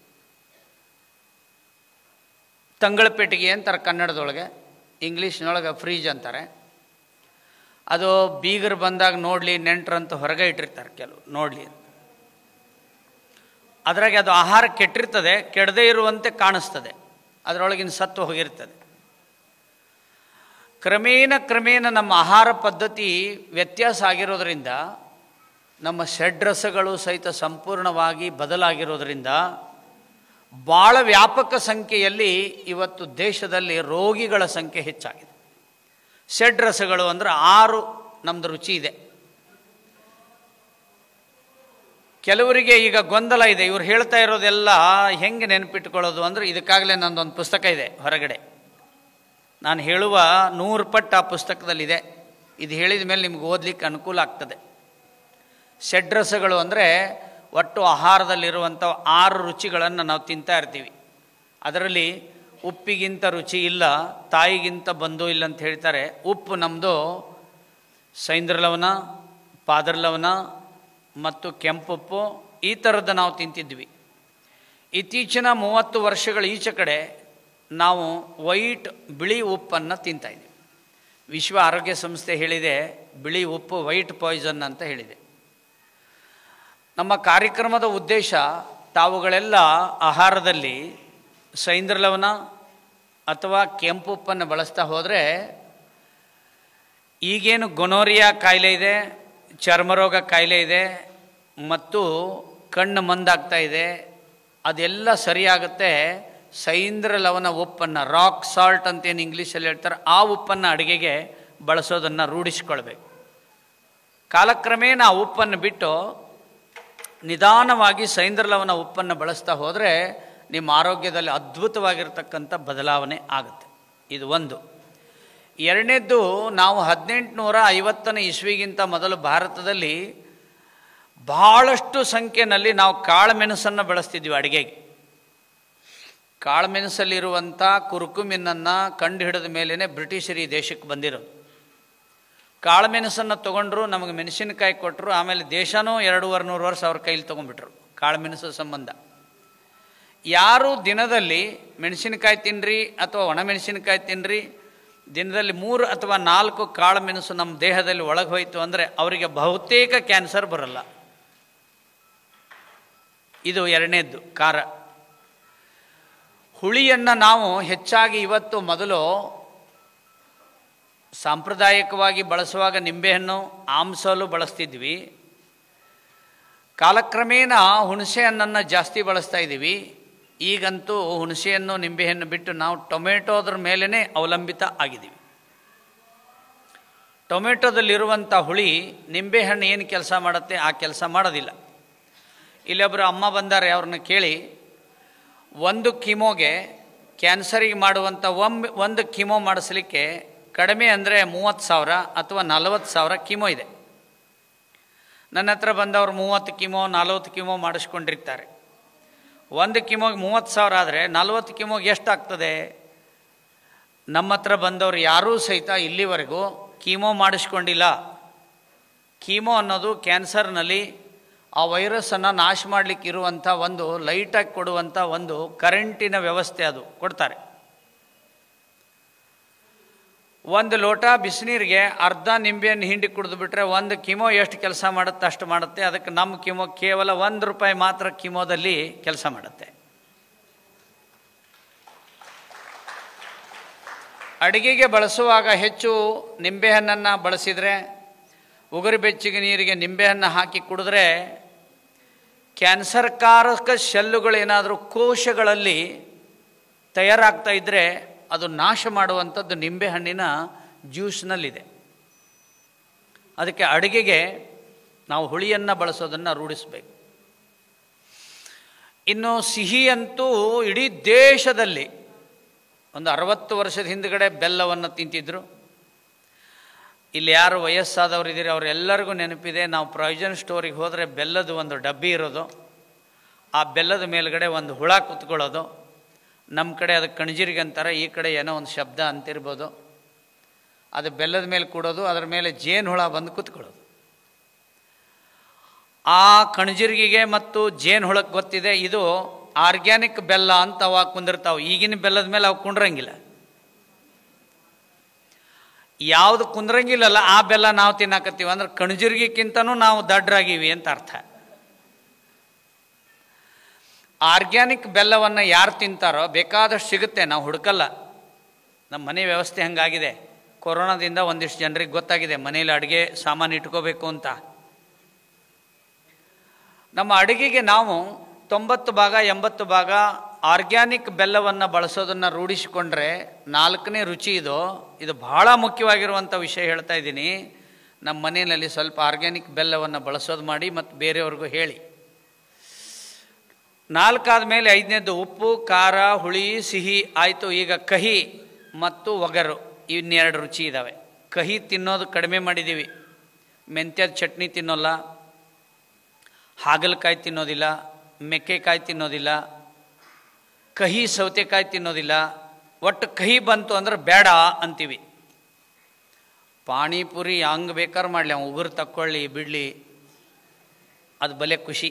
ತಂಗಳ ಪೆಟ್ಟಿಗೆ ಅಂತಾರೆ ಕನ್ನಡದೊಳಗೆ ಇಂಗ್ಲೀಷ್ನೊಳಗೆ ಫ್ರೀಜ್ ಅಂತಾರೆ ಅದು ಬೀಗರು ಬಂದಾಗ ನೋಡಲಿ ನೆಂಟ್ರಂತ ಹೊರಗೆ ಇಟ್ಟಿರ್ತಾರೆ ಕೆಲವು ನೋಡಲಿ ಅಂತ ಅದ್ರಾಗೆ ಅದು ಆಹಾರ ಕೆಟ್ಟಿರ್ತದೆ ಕೆಡದೇ ಇರುವಂತೆ ಕಾಣಿಸ್ತದೆ ಅದರೊಳಗಿನ ಸತ್ತು ಹೋಗಿರ್ತದೆ ಕ್ರಮೇಣ ಕ್ರಮೇಣ ನಮ್ಮ ಆಹಾರ ಪದ್ಧತಿ ವ್ಯತ್ಯಾಸ ಆಗಿರೋದ್ರಿಂದ ನಮ್ಮ ಷಡ್ರಸಗಳು ಸಹಿತ ಸಂಪೂರ್ಣವಾಗಿ ಬದಲಾಗಿರೋದ್ರಿಂದ ಭಾಳ ವ್ಯಾಪಕ ಸಂಖ್ಯೆಯಲ್ಲಿ ಇವತ್ತು ದೇಶದಲ್ಲಿ ರೋಗಿಗಳ ಸಂಖ್ಯೆ ಹೆಚ್ಚಾಗಿದೆ ಷಡ್ರಸಗಳು ಅಂದರೆ ಆರು ನಮ್ಮದು ರುಚಿ ಇದೆ ಕೆಲವರಿಗೆ ಈಗ ಗೊಂದಲ ಇದೆ ಇವ್ರು ಹೇಳ್ತಾ ಇರೋದೆಲ್ಲ ಹೆಂಗೆ ನೆನಪಿಟ್ಕೊಳ್ಳೋದು ಅಂದರೆ ಇದಕ್ಕಾಗಲೇ ನಂದೊಂದು ಪುಸ್ತಕ ಇದೆ ಹೊರಗಡೆ ನಾನು ಹೇಳುವ ನೂರು ಪಟ್ಟು ಆ ಪುಸ್ತಕದಲ್ಲಿದೆ ಇದು ಹೇಳಿದ ಮೇಲೆ ನಿಮ್ಗೆ ಓದಲಿಕ್ಕೆ ಅನುಕೂಲ ಆಗ್ತದೆ ಷಡ್ರಸಗಳು ಅಂದರೆ ಒಟ್ಟು ಆಹಾರದಲ್ಲಿರುವಂಥ ಆರು ರುಚಿಗಳನ್ನು ನಾವು ತಿಂತಾ ಇರ್ತೀವಿ ಅದರಲ್ಲಿ ಉಪ್ಪಿಗಿಂತ ರುಚಿ ಇಲ್ಲ ತಾಯಿಗಿಂತ ಬಂದು ಇಲ್ಲ ಅಂತ ಹೇಳ್ತಾರೆ ಉಪ್ಪು ನಮ್ಮದು ಸೈಂದ್ರಲವನ ಪಾದರ್ಲವನ ಮತ್ತು ಕೆಂಪುಪ್ಪು ಈ ಥರದ್ದು ನಾವು ತಿಂತಿದ್ವಿ ಇತ್ತೀಚಿನ ಮೂವತ್ತು ವರ್ಷಗಳ ಈಚೆ ಕಡೆ ನಾವು ವೈಟ್ ಬಿಳಿ ಉಪ್ಪನ್ನು ತಿಂತಾ ಇದ್ದೀವಿ ವಿಶ್ವ ಆರೋಗ್ಯ ಸಂಸ್ಥೆ ಹೇಳಿದೆ ಬಿಳಿ ಉಪ್ಪು ವೈಟ್ ಪಾಯ್ಸನ್ ಅಂತ ಹೇಳಿದೆ ನಮ್ಮ ಕಾರ್ಯಕ್ರಮದ ಉದ್ದೇಶ ತಾವುಗಳೆಲ್ಲ ಆಹಾರದಲ್ಲಿ ಸೈಂದ್ರಲವನ ಅಥವಾ ಕೆಂಪು ಉಪ್ಪನ್ನು ಬಳಸ್ತಾ ಹೋದರೆ ಈಗೇನು ಗೊನೋರಿಯಾ ಕಾಯಿಲೆ ಇದೆ ಚರ್ಮರೋಗ ಕಾಯಿಲೆ ಇದೆ ಮತ್ತು ಕಣ್ಣು ಮಂದಾಗ್ತಾ ಇದೆ ಅದೆಲ್ಲ ಸರಿಯಾಗುತ್ತೆ ಸೈಂದ್ರ ಲವಣ ಉಪ್ಪನ್ನು ರಾಕ್ ಸಾಲ್ಟ್ ಅಂತೇನು ಇಂಗ್ಲೀಷಲ್ಲಿ ಹೇಳ್ತಾರೆ ಆ ಉಪ್ಪನ್ನು ಅಡುಗೆಗೆ ಬಳಸೋದನ್ನು ರೂಢಿಸ್ಕೊಳ್ಬೇಕು ಕಾಲಕ್ರಮೇಣ ಆ ಉಪ್ಪನ್ನು ಬಿಟ್ಟು ನಿಧಾನವಾಗಿ ಸೈಂದ್ರಲವನ ಉಪ್ಪನ್ನು ಬಳಸ್ತಾ ಹೋದರೆ ನಿಮ್ಮ ಆರೋಗ್ಯದಲ್ಲಿ ಅದ್ಭುತವಾಗಿರ್ತಕ್ಕಂಥ ಬದಲಾವಣೆ ಆಗುತ್ತೆ ಇದು ಒಂದು ಎರಡನೇದ್ದು ನಾವು ಹದಿನೆಂಟುನೂರ ಐವತ್ತನೇ ಇಸ್ವಿಗಿಂತ ಮೊದಲು ಭಾರತದಲ್ಲಿ ಬಹಳಷ್ಟು ಸಂಖ್ಯೆಯಲ್ಲಿ ನಾವು ಕಾಳುಮೆಣಸನ್ನು ಬಳಸ್ತಿದ್ವಿ ಅಡುಗೆಗೆ ಕಾಳುಮೆಣಸಲ್ಲಿರುವಂಥ ಕುರುಕುಮಿನನ್ನು ಕಂಡು ಹಿಡಿದ ಮೇಲೇ ಬ್ರಿಟಿಷರು ಈ ದೇಶಕ್ಕೆ ಬಂದಿರೋದು ಕಾಳುಮೆಣಸನ್ನು ತೊಗೊಂಡ್ರು ನಮಗೆ ಮೆಣಸಿನಕಾಯಿ ಕೊಟ್ಟರು ಆಮೇಲೆ ದೇಶನೂ ಎರಡೂವರೆ ನೂರು ವರ್ಷ ಅವ್ರ ಕೈಲಿ ತೊಗೊಂಡ್ಬಿಟ್ರು ಕಾಳುಮೆಣಸು ಸಂಬಂಧ ಯಾರು ದಿನದಲ್ಲಿ ಮೆಣಸಿನಕಾಯಿ ತಿನ್ನಿರಿ ಅಥವಾ ಒಣಮೆಣಸಿನಕಾಯಿ ತಿನ್ನಿರಿ ದಿನದಲ್ಲಿ ಮೂರು ಅಥವಾ ನಾಲ್ಕು ಕಾಳು ಮೆಣಸು ನಮ್ಮ ದೇಹದಲ್ಲಿ ಒಳಗೆ ಹೋಯಿತು ಅಂದರೆ ಅವರಿಗೆ ಬಹುತೇಕ ಕ್ಯಾನ್ಸರ್ ಬರಲ್ಲ ಇದು ಎರಡನೇದ್ದು ಖಾರ ಹುಳಿಯನ್ನು ನಾವು ಹೆಚ್ಚಾಗಿ ಇವತ್ತು ಮೊದಲು ಸಾಂಪ್ರದಾಯಿಕವಾಗಿ ಬಳಸುವಾಗ ನಿಂಬೆಹಣ್ಣು ಆಮ್ಸಲು ಬಳಸ್ತಿದ್ವಿ ಕಾಲಕ್ರಮೇಣ ಹುಣಸೆ ಹಣ್ಣನ್ನು ಜಾಸ್ತಿ ಬಳಸ್ತಾ ಇದ್ದೀವಿ ಈಗಂತೂ ಹುಣಸೆಯನ್ನು ನಿಂಬೆಹಣ್ಣು ಬಿಟ್ಟು ನಾವು ಟೊಮೆಟೋದ್ರ ಮೇಲೇ ಅವಲಂಬಿತ ಆಗಿದ್ದೀವಿ ಟೊಮೆಟೊದಲ್ಲಿರುವಂಥ ಹುಳಿ ನಿಂಬೆಹಣ್ಣು ಏನು ಕೆಲಸ ಮಾಡುತ್ತೆ ಆ ಕೆಲಸ ಮಾಡೋದಿಲ್ಲ ಇಲ್ಲೊಬ್ಬರು ಅಮ್ಮ ಬಂದಾರೆ ಅವ್ರನ್ನ ಕೇಳಿ ಒಂದು ಕಿಮೋಗೆ ಕ್ಯಾನ್ಸರಿಗೆ ಮಾಡುವಂಥ ಒಮ್ಮೆ ಒಂದು ಕಿಮೋ ಮಾಡಿಸ್ಲಿಕ್ಕೆ ಕಡಿಮೆ ಅಂದರೆ ಮೂವತ್ತು ಸಾವಿರ ಅಥವಾ ನಲವತ್ತು ಸಾವಿರ ಕಿಮೋ ಇದೆ ನನ್ನ ಹತ್ರ ಬಂದವರು ಮೂವತ್ತು ಕಿಮೋ ನಲವತ್ತು ಕಿಮೋ ಮಾಡಿಸ್ಕೊಂಡಿರ್ತಾರೆ ಒಂದು ಕಿಮೋಗೆ ಮೂವತ್ತು ಸಾವಿರ ಆದರೆ ನಲ್ವತ್ತು ಕಿಮೋಗೆ ಎಷ್ಟಾಗ್ತದೆ ನಮ್ಮ ಹತ್ರ ಬಂದವರು ಯಾರೂ ಸಹಿತ ಇಲ್ಲಿವರೆಗೂ ಕೀಮೋ ಮಾಡಿಸ್ಕೊಂಡಿಲ್ಲ ಕೀಮೋ ಅನ್ನೋದು ಕ್ಯಾನ್ಸರ್ನಲ್ಲಿ ಆ ವೈರಸ್ಸನ್ನು ನಾಶ ಮಾಡಲಿಕ್ಕೆ ಇರುವಂಥ ಒಂದು ಲೈಟಾಗಿ ಕೊಡುವಂಥ ಒಂದು ಕರೆಂಟಿನ ವ್ಯವಸ್ಥೆ ಅದು ಕೊಡ್ತಾರೆ ಒಂದು ಲೋಟ ಬಿಸಿನೀರಿಗೆ ಅರ್ಧ ನಿಂಬೆಯನ್ನು ಹಿಂಡಿ ಕುಡಿದು ಬಿಟ್ರೆ ಒಂದು ಕಿಮೋ ಎಷ್ಟು ಕೆಲಸ ಮಾಡುತ್ತೆ ಅಷ್ಟು ಮಾಡುತ್ತೆ ಅದಕ್ಕೆ ನಮ್ಮ ಕಿಮೋ ಕೇವಲ ಒಂದು ರೂಪಾಯಿ ಮಾತ್ರ ಕಿಮೋದಲ್ಲಿ ಕೆಲಸ ಮಾಡುತ್ತೆ ಅಡುಗೆಗೆ ಬಳಸುವಾಗ ಹೆಚ್ಚು ನಿಂಬೆಹಣ್ಣನ್ನು ಬಳಸಿದರೆ ಉಗುರು ಬೆಚ್ಚಗೆ ನೀರಿಗೆ ನಿಂಬೆಹಣ್ಣು ಹಾಕಿ ಕುಡಿದ್ರೆ ಕ್ಯಾನ್ಸರ್ಕಾರಕ ಶೆಲ್ಲುಗಳೇನಾದರೂ ಕೋಶಗಳಲ್ಲಿ ತಯಾರಾಗ್ತಾ ಇದ್ದರೆ ಅದು ನಾಶ ಮಾಡುವಂಥದ್ದು ನಿಂಬೆಹಣ್ಣಿನ ಜ್ಯೂಸ್ನಲ್ಲಿದೆ ಅದಕ್ಕೆ ಅಡುಗೆಗೆ ನಾವು ಹುಳಿಯನ್ನು ಬಳಸೋದನ್ನು ರೂಢಿಸಬೇಕು ಇನ್ನು ಸಿಹಿ ಅಂತೂ ಇಡೀ ದೇಶದಲ್ಲಿ ಒಂದು ಅರವತ್ತು ವರ್ಷದ ಹಿಂದ್ಗಡೆ ಬೆಲ್ಲವನ್ನು ತಿಂತಿದ್ರು ಇಲ್ಲಿ ಯಾರು ವಯಸ್ಸಾದವರು ಇದ್ದೀರಿ ಅವರೆಲ್ಲರಿಗೂ ನೆನಪಿದೆ ನಾವು ಪ್ರಾವಿಷನ್ ಸ್ಟೋರಿಗೆ ಹೋದರೆ ಬೆಲ್ಲದ ಒಂದು ಡಬ್ಬಿ ಇರೋದು ಆ ಬೆಲ್ಲದ ಮೇಲ್ಗಡೆ ಒಂದು ಹುಳ ಕುತ್ಕೊಳ್ಳೋದು ನಮ್ಮ ಕಡೆ ಅದು ಕಣಜಿರಿಗೆ ಅಂತಾರೆ ಈ ಕಡೆ ಏನೋ ಒಂದು ಶಬ್ದ ಅಂತಿರ್ಬೋದು ಅದು ಬೆಲ್ಲದ ಮೇಲೆ ಕೂಡೋದು ಅದರ ಮೇಲೆ ಜೇನು ಹುಳ ಬಂದು ಕುತ್ಕೊಳ್ಳೋದು ಆ ಕಣಜಿರ್ಗಿಗೆ ಮತ್ತು ಜೇನು ಹುಳಕ್ಕೆ ಗೊತ್ತಿದೆ ಇದು ಆರ್ಗ್ಯಾನಿಕ್ ಬೆಲ್ಲ ಅಂತ ಅವಾಗ ಕುಂದಿರ್ತಾವೆ ಈಗಿನ ಬೆಲ್ಲದ ಮೇಲೆ ಅವು ಕುಂಡ್ರಂಗಿಲ್ಲ ಯಾವುದು ಕುಂದ್ರಂಗಿಲ್ಲಲ್ಲ ಆ ಬೆಲ್ಲ ನಾವು ತಿನ್ನಾಕತ್ತೀವಿ ಅಂದ್ರೆ ಕಣಜಿರ್ಗಿಕ್ಕಿಂತನೂ ನಾವು ದಡ್ಡರಾಗಿವಿ ಅಂತ ಅರ್ಥ ಆರ್ಗ್ಯಾನಿಕ್ ಬೆಲ್ಲವನ್ನು ಯಾರು ತಿಂತಾರೋ ಬೇಕಾದಷ್ಟು ಸಿಗುತ್ತೆ ನಾವು ಹುಡುಕಲ್ಲ ನಮ್ಮ ಮನೆ ವ್ಯವಸ್ಥೆ ಹಂಗಾಗಿದೆ ಕೊರೋನಾದಿಂದ ಒಂದಿಷ್ಟು ಜನರಿಗೆ ಗೊತ್ತಾಗಿದೆ ಮನೇಲಿ ಅಡುಗೆ ಸಾಮಾನು ಇಟ್ಕೋಬೇಕು ಅಂತ ನಮ್ಮ ಅಡುಗೆಗೆ ನಾವು ತೊಂಬತ್ತು ಭಾಗ ಎಂಬತ್ತು ಭಾಗ ಆರ್ಗ್ಯಾನಿಕ್ ಬೆಲ್ಲವನ್ನು ಬಳಸೋದನ್ನು ರೂಢಿಸಿಕೊಂಡ್ರೆ ನಾಲ್ಕನೇ ರುಚಿ ಇದು ಇದು ಬಹಳ ಮುಖ್ಯವಾಗಿರುವಂಥ ವಿಷಯ ಹೇಳ್ತಾ ಇದ್ದೀನಿ ನಮ್ಮ ಮನೆಯಲ್ಲಿ ಸ್ವಲ್ಪ ಆರ್ಗ್ಯಾನಿಕ್ ಬೆಲ್ಲವನ್ನು ಬಳಸೋದು ಮಾಡಿ ಮತ್ತು ಬೇರೆಯವ್ರಿಗೂ ಹೇಳಿ ನಾಲ್ಕಾದ ಮೇಲೆ ಐದನೇದು ಉಪ್ಪು ಖಾರ ಹುಳಿ ಸಿಹಿ ಆಯಿತು ಈಗ ಕಹಿ ಮತ್ತು ಒಗರು ಇನ್ನೆರಡು ರುಚಿ ಇದ್ದಾವೆ ಕಹಿ ತಿನ್ನೋದು ಕಡಿಮೆ ಮಾಡಿದ್ದೀವಿ ಮೆಂತ್ಯದ ಚಟ್ನಿ ತಿನ್ನೋಲ್ಲ ಹಾಗಲಕಾಯಿ ತಿನ್ನೋದಿಲ್ಲ ಮೆಕ್ಕೆಕಾಯಿ ತಿನ್ನೋದಿಲ್ಲ ಕಹಿ ಸೌತೆಕಾಯಿ ತಿನ್ನೋದಿಲ್ಲ ಒಟ್ಟು ಕಹಿ ಬಂತು ಅಂದ್ರೆ ಬೇಡ ಅಂತೀವಿ ಪಾನಿಪುರಿ ಹಂಗೆ ಬೇಕಾದ್ರೆ ಮಾಡಲಿ ಅವ್ನು ಉಗುರು ತಕ್ಕೊಳ್ಳಿ ಬಿಡಲಿ ಅದು ಬಲೆ ಖುಷಿ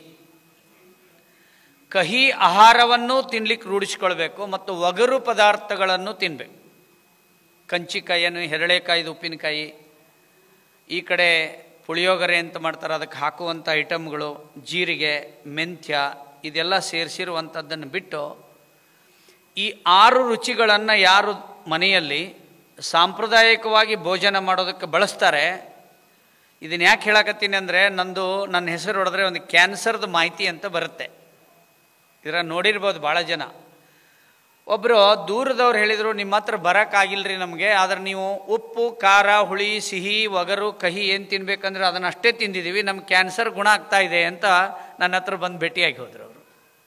ಕಹಿ ಆಹಾರವನ್ನು ತಿನ್ಲಿಕ್ಕೆ ರೂಢಿಸ್ಕೊಳ್ಬೇಕು ಮತ್ತು ಒಗರು ಪದಾರ್ಥಗಳನ್ನು ತಿನ್ನಬೇಕು ಕಂಚಿಕಾಯಿಯನ್ನು ಹೆರಳೆಕಾಯಿದು ಉಪ್ಪಿನಕಾಯಿ ಈ ಕಡೆ ಪುಳಿಯೋಗರೆ ಅಂತ ಮಾಡ್ತಾರೆ ಅದಕ್ಕೆ ಹಾಕುವಂಥ ಐಟಮ್ಗಳು ಜೀರಿಗೆ ಮೆಂತ್ಯ ಇದೆಲ್ಲ ಸೇರಿಸಿರುವಂಥದ್ದನ್ನು ಬಿಟ್ಟು ಈ ಆರು ರುಚಿಗಳನ್ನು ಯಾರು ಮನೆಯಲ್ಲಿ ಸಾಂಪ್ರದಾಯಿಕವಾಗಿ ಭೋಜನ ಮಾಡೋದಕ್ಕೆ ಬಳಸ್ತಾರೆ ಇದನ್ನು ಯಾಕೆ ಹೇಳಕತ್ತೀನಿ ಅಂದರೆ ನಂದು ನನ್ನ ಹೆಸರು ಹೊಡೆದ್ರೆ ಒಂದು ಕ್ಯಾನ್ಸರ್ದು ಮಾಹಿತಿ ಅಂತ ಬರುತ್ತೆ ಇದರ ನೋಡಿರ್ಬೋದು ಭಾಳ ಜನ ಒಬ್ಬರು ದೂರದವ್ರು ಹೇಳಿದರು ನಿಮ್ಮ ಹತ್ರ ಬರೋಕ್ಕಾಗಿಲ್ರಿ ನಮಗೆ ಆದ್ರೆ ನೀವು ಉಪ್ಪು ಖಾರ ಹುಳಿ ಸಿಹಿ ಒಗರು ಕಹಿ ಏನು ತಿನ್ಬೇಕಂದ್ರೆ ಅದನ್ನು ಅಷ್ಟೇ ತಿಂದಿದ್ದೀವಿ ನಮ್ಗೆ ಕ್ಯಾನ್ಸರ್ ಗುಣ ಆಗ್ತಾ ಇದೆ ಅಂತ ನನ್ನ ಹತ್ರ ಬಂದು ಭೇಟಿಯಾಗಿ ಹೋದರು ಅವರು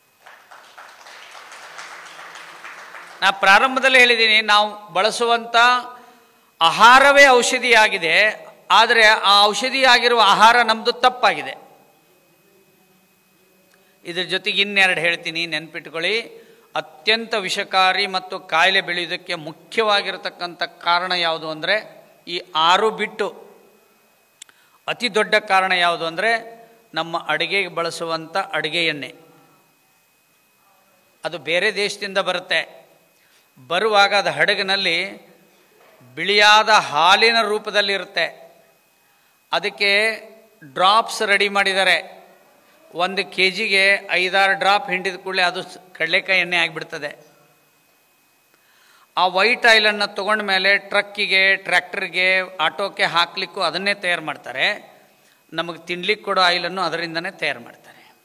ನಾ ಪ್ರಾರಂಭದಲ್ಲಿ ಹೇಳಿದ್ದೀನಿ ನಾವು ಬಳಸುವಂಥ ಆಹಾರವೇ ಔಷಧಿಯಾಗಿದೆ ಆದರೆ ಆ ಔಷಧಿಯಾಗಿರುವ ಆಹಾರ ನಮ್ಮದು ತಪ್ಪಾಗಿದೆ ಇದ್ರ ಜೊತೆಗೆ ಇನ್ನೆರಡು ಹೇಳ್ತೀನಿ ನೆನ್ಪಿಟ್ಕೊಳ್ಳಿ ಅತ್ಯಂತ ವಿಷಕಾರಿ ಮತ್ತು ಕಾಯಿಲೆ ಬೆಳೆಯೋದಕ್ಕೆ ಮುಖ್ಯವಾಗಿರತಕ್ಕಂಥ ಕಾರಣ ಯಾವುದು ಅಂದರೆ ಈ ಆರು ಬಿಟ್ಟು ಅತಿ ದೊಡ್ಡ ಕಾರಣ ಯಾವುದು ಅಂದರೆ ನಮ್ಮ ಅಡುಗೆಗೆ ಬಳಸುವಂಥ ಅಡುಗೆ ಎಣ್ಣೆ ಅದು ಬೇರೆ ದೇಶದಿಂದ ಬರುತ್ತೆ ಬರುವಾಗ ಅದು ಹಡಗಿನಲ್ಲಿ ಬಿಳಿಯಾದ ಹಾಲಿನ ರೂಪದಲ್ಲಿರುತ್ತೆ ಅದಕ್ಕೆ ಡ್ರಾಪ್ಸ್ ರೆಡಿ ಮಾಡಿದ್ದಾರೆ ಒಂದು ಕೆ ಜಿಗೆ ಐದಾರು ಡ್ರಾಪ್ ಹಿಂಡಿದ ಕೂಡಲೇ ಅದು ಸ್- ಕಡಲೆಕಾಯಿ ಎಣ್ಣೆ ಆಗಿಬಿಡ್ತದೆ ಆ ವೈಟ್ ಆಯಿಲನ್ನು ತೊಗೊಂಡ ಮೇಲೆ ಟ್ರಕ್ಕಿಗೆ ಟ್ರ್ಯಾಕ್ಟರ್ಗೆ ಆಟೋಕ್ಕೆ ಹಾಕಲಿಕ್ಕೂ ಅದನ್ನೇ ತಯಾರು ಮಾಡ್ತಾರೆ ನಮಗೆ ತಿನ್ಲಿಕ್ಕೆ ಕೊಡೋ ಆಯಿಲನ್ನು ಅದರಿಂದನೇ ತಯಾರು ಮಾಡ್ತಾರೆ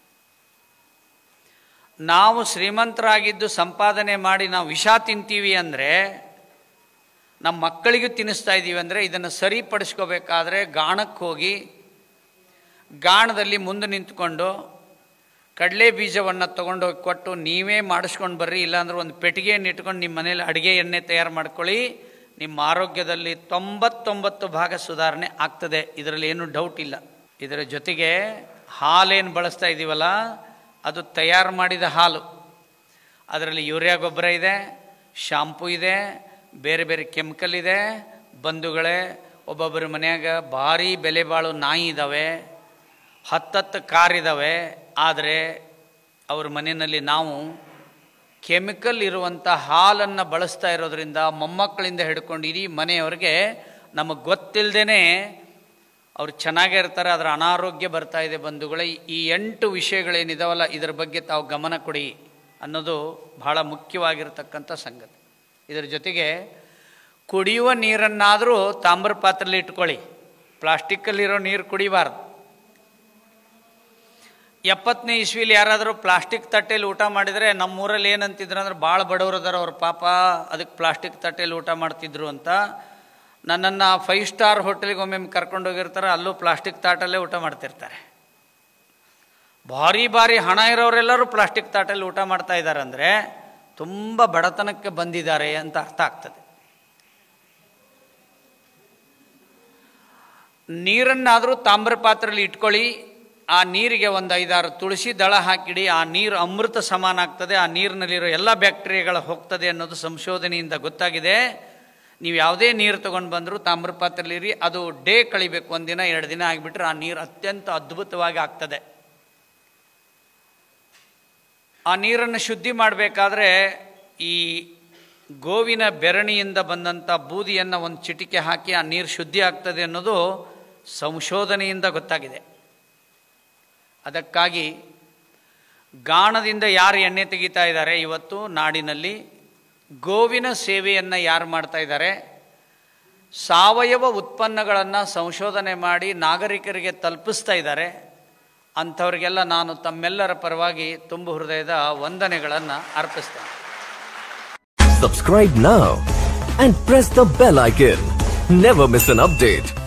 ನಾವು ಶ್ರೀಮಂತರಾಗಿದ್ದು ಸಂಪಾದನೆ ಮಾಡಿ ನಾವು ವಿಷ ತಿಂತೀವಿ ಅಂದರೆ ನಮ್ಮ ಮಕ್ಕಳಿಗೂ ತಿನ್ನಿಸ್ತಾ ಇದ್ದೀವಿ ಅಂದರೆ ಇದನ್ನು ಸರಿಪಡಿಸ್ಕೋಬೇಕಾದ್ರೆ ಗಾಣಕ್ಕೆ ಹೋಗಿ ಗಾಣದಲ್ಲಿ ಮುಂದೆ ನಿಂತ್ಕೊಂಡು ಕಡಲೆ ಬೀಜವನ್ನು ತೊಗೊಂಡೋಗಿ ಕೊಟ್ಟು ನೀವೇ ಮಾಡಿಸ್ಕೊಂಡು ಬರ್ರಿ ಇಲ್ಲಾಂದ್ರೆ ಒಂದು ಪೆಟ್ಟಿಗೆಯನ್ನು ಇಟ್ಕೊಂಡು ನಿಮ್ಮ ಮನೇಲಿ ಅಡುಗೆ ಎಣ್ಣೆ ತಯಾರು ಮಾಡ್ಕೊಳ್ಳಿ ನಿಮ್ಮ ಆರೋಗ್ಯದಲ್ಲಿ ತೊಂಬತ್ತೊಂಬತ್ತು ಭಾಗ ಸುಧಾರಣೆ ಆಗ್ತದೆ ಇದರಲ್ಲಿ ಏನು ಡೌಟ್ ಇಲ್ಲ ಇದರ ಜೊತೆಗೆ ಹಾಲೇನು ಬಳಸ್ತಾ ಇದ್ದೀವಲ್ಲ ಅದು ತಯಾರು ಮಾಡಿದ ಹಾಲು ಅದರಲ್ಲಿ ಯೂರಿಯಾ ಗೊಬ್ಬರ ಇದೆ ಶಾಂಪೂ ಇದೆ ಬೇರೆ ಬೇರೆ ಕೆಮಿಕಲ್ ಇದೆ ಬಂಧುಗಳೇ ಒಬ್ಬೊಬ್ಬರ ಮನ್ಯಾಗ ಭಾರಿ ಬೆಲೆ ಬಾಳು ನಾಯಿ ಇದ್ದಾವೆ ಹತ್ತತ್ತು ಕಾರ್ ಇದ್ದಾವೆ ಆದರೆ ಅವ್ರ ಮನೆಯಲ್ಲಿ ನಾವು ಕೆಮಿಕಲ್ ಇರುವಂಥ ಹಾಲನ್ನು ಬಳಸ್ತಾ ಇರೋದ್ರಿಂದ ಮೊಮ್ಮಕ್ಕಳಿಂದ ಹಿಡ್ಕೊಂಡು ಇಡೀ ಮನೆಯವ್ರಿಗೆ ನಮಗೆ ಗೊತ್ತಿಲ್ಲದೇ ಅವ್ರು ಚೆನ್ನಾಗೇ ಇರ್ತಾರೆ ಅದರ ಅನಾರೋಗ್ಯ ಬರ್ತಾ ಇದೆ ಬಂಧುಗಳೇ ಈ ಎಂಟು ವಿಷಯಗಳೇನಿದಾವಲ್ಲ ಇದರ ಬಗ್ಗೆ ತಾವು ಗಮನ ಕೊಡಿ ಅನ್ನೋದು ಬಹಳ ಮುಖ್ಯವಾಗಿರ್ತಕ್ಕಂಥ ಸಂಗತಿ ಇದರ ಜೊತೆಗೆ ಕುಡಿಯುವ ನೀರನ್ನಾದರೂ ತಾಮ್ರ ಪಾತ್ರೆಯಲ್ಲಿ ಇಟ್ಕೊಳ್ಳಿ ಪ್ಲಾಸ್ಟಿಕ್ಕಲ್ಲಿರೋ ನೀರು ಕುಡಿಬಾರ್ದು ಎಪ್ಪತ್ತನೇ ಇಸ್ವಿಲಿ ಯಾರಾದರೂ ಪ್ಲಾಸ್ಟಿಕ್ ತಟ್ಟೆಯಲ್ಲಿ ಊಟ ಮಾಡಿದರೆ ನಮ್ಮೂರಲ್ಲಿ ಏನಂತಿದ್ರು ಅಂದ್ರೆ ಭಾಳ ಬಡವರು ಅದಾರ ಅವ್ರ ಪಾಪ ಅದಕ್ಕೆ ಪ್ಲಾಸ್ಟಿಕ್ ತಟ್ಟೆಯಲ್ಲಿ ಊಟ ಮಾಡ್ತಿದ್ರು ಅಂತ ನನ್ನನ್ನು ಫೈವ್ ಸ್ಟಾರ್ ಹೋಟೆಲ್ಗೆ ಒಮ್ಮೊಮ್ಮೆ ಕರ್ಕೊಂಡು ಹೋಗಿರ್ತಾರೆ ಅಲ್ಲೂ ಪ್ಲಾಸ್ಟಿಕ್ ತಾಟಲ್ಲೇ ಊಟ ಮಾಡ್ತಿರ್ತಾರೆ ಭಾರಿ ಭಾರಿ ಹಣ ಇರೋರೆಲ್ಲರೂ ಪ್ಲಾಸ್ಟಿಕ್ ತಾಟಲ್ಲಿ ಊಟ ಮಾಡ್ತಾ ಇದ್ದಾರೆ ಅಂದರೆ ತುಂಬ ಬಡತನಕ್ಕೆ ಬಂದಿದ್ದಾರೆ ಅಂತ ಅರ್ಥ ಆಗ್ತದೆ ನೀರನ್ನಾದರೂ ತಾಮ್ರ ಪಾತ್ರೆಯಲ್ಲಿ ಇಟ್ಕೊಳ್ಳಿ ಆ ನೀರಿಗೆ ಒಂದು ಐದಾರು ತುಳಸಿ ದಳ ಹಾಕಿಡಿ ಆ ನೀರು ಅಮೃತ ಸಮಾನ ಆಗ್ತದೆ ಆ ನೀರಿನಲ್ಲಿರೋ ಎಲ್ಲ ಬ್ಯಾಕ್ಟೀರಿಯಾಗಳು ಹೋಗ್ತದೆ ಅನ್ನೋದು ಸಂಶೋಧನೆಯಿಂದ ಗೊತ್ತಾಗಿದೆ ನೀವು ಯಾವುದೇ ನೀರು ತೊಗೊಂಡು ಬಂದರೂ ತಾಮ್ರ ಪಾತ್ರೆಲಿರಿ ಅದು ಡೇ ಕಳಿಬೇಕು ಒಂದಿನ ಎರಡು ದಿನ ಆಗಿಬಿಟ್ರೆ ಆ ನೀರು ಅತ್ಯಂತ ಅದ್ಭುತವಾಗಿ ಆಗ್ತದೆ ಆ ನೀರನ್ನು ಶುದ್ಧಿ ಮಾಡಬೇಕಾದ್ರೆ ಈ ಗೋವಿನ ಬೆರಣಿಯಿಂದ ಬಂದಂಥ ಬೂದಿಯನ್ನು ಒಂದು ಚಿಟಿಕೆ ಹಾಕಿ ಆ ನೀರು ಶುದ್ಧಿ ಆಗ್ತದೆ ಅನ್ನೋದು ಸಂಶೋಧನೆಯಿಂದ ಗೊತ್ತಾಗಿದೆ ಅದಕ್ಕಾಗಿ ಗಾಣದಿಂದ ಯಾರು ಎಣ್ಣೆ ತೆಗಿತಾ ಇದ್ದಾರೆ ಇವತ್ತು ನಾಡಿನಲ್ಲಿ ಗೋವಿನ ಸೇವೆಯನ್ನು ಯಾರು ಮಾಡ್ತಾ ಇದ್ದಾರೆ ಸಾವಯವ ಉತ್ಪನ್ನಗಳನ್ನು ಸಂಶೋಧನೆ ಮಾಡಿ ನಾಗರಿಕರಿಗೆ ತಲುಪಿಸ್ತಾ ಇದ್ದಾರೆ ಅಂಥವ್ರಿಗೆಲ್ಲ ನಾನು ತಮ್ಮೆಲ್ಲರ ಪರವಾಗಿ ತುಂಬು ಹೃದಯದ ವಂದನೆಗಳನ್ನು ಅರ್ಪಿಸ್ತೇನೆ Subscribe now and press the bell icon. Never miss an update.